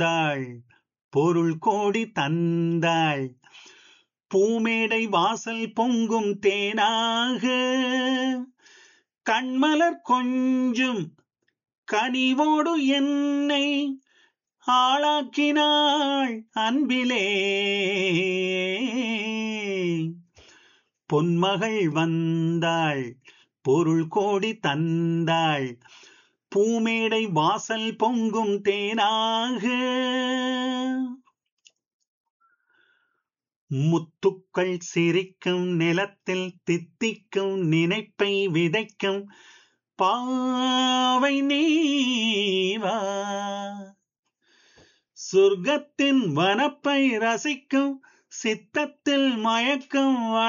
வந்தாள் பொருள் கோடி தந்தாள் பூமேடை வாசல் பொங்கும் தேனாக கண்மலர் கொஞ்சும் கனிவோடு என்னை ஆளாக்கினாள் அன்பிலே பொன்மகள் வந்தாள் பொருள் கோடி தந்தாள் பூமேடை வாசல் பொங்கும் தேனாக முத்துக்கள் சிரிக்கும் நிலத்தில் தித்திக்கும் நினைப்பை விதைக்கும் பாவை நீவா சொர்க்கத்தின் வனப்பை ரசிக்கும் சித்தத்தில் மயக்கம்